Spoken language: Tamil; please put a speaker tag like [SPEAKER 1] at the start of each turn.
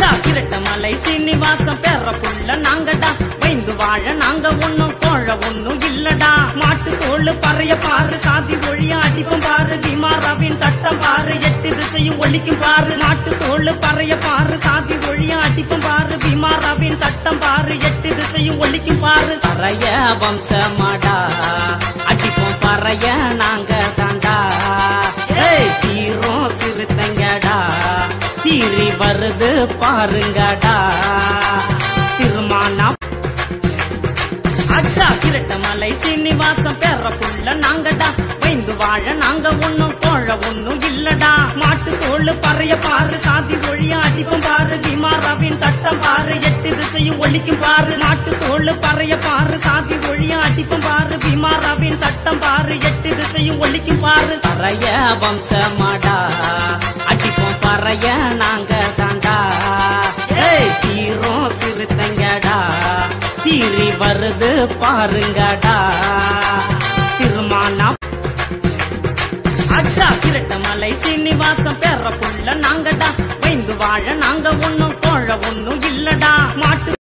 [SPEAKER 1] அடா கிரட்ட மலை சீனிவாசம் பெற புள்ள நாங்கடா வைந்து வாழ நாங்க ஒண்ணும் கோழ ஒண்ணும் இல்லடா மாட்டு தோல் பறைய பாரு சாதி ஒழிய அடிப்பும் பாரு பீமாராவின் சட்டம் பாரு எட்டு திசையும் ஒழிக்கும் பாரு நாட்டு தோல் பறைய பாரு சாதி ஒழிய அடிப்பும் பாரு பீமாராவின் சட்டம் பாரு எட்டு திசையும் ஒழிக்கும் பாரு பறைய வம்சமாடா அடிப்போம் பறைய நாங்க தாண்டா ஏய் சீரும் சிறுத்தைங்கடா சீறி வருது பாருங்கடா திருமானா அடா கிரட்ட மலை சீனிவாசம் பெற புள்ள நாங்கடா வைந்து வாழ நாங்க ஒண்ணும் கோழ ஒண்ணும் இல்லடா மாட்டு தோல் பறைய பாரு சாதி ஒழிய அடிப்பும் பாரு பீமாராவின் சட்டம் பாரு எட்டு திசையும் ஒழிக்கும் பாரு நாட்டு தோல் பறைய பாரு சாதி ஒழிய அடிப்பும் பாரு பீமாராவின் சட்டம் பாரு எட்டு திசையும் ஒழிக்கும் பாரு பறைய வம்சமாடா அடிப்போம் பறைய நாங்க தாண்டா ஏய் சீரும் சிறுத்தைங்கடா சீறி வருது பாருங்கடா திருமானா அடா கிரட்ட மலை சீனிவாசம் பெற புள்ள நாங்கடா வைந்து வாழ நாங்க ஒண்ணும் கோழ ஒண்ணும் இல்லடா மாட்டு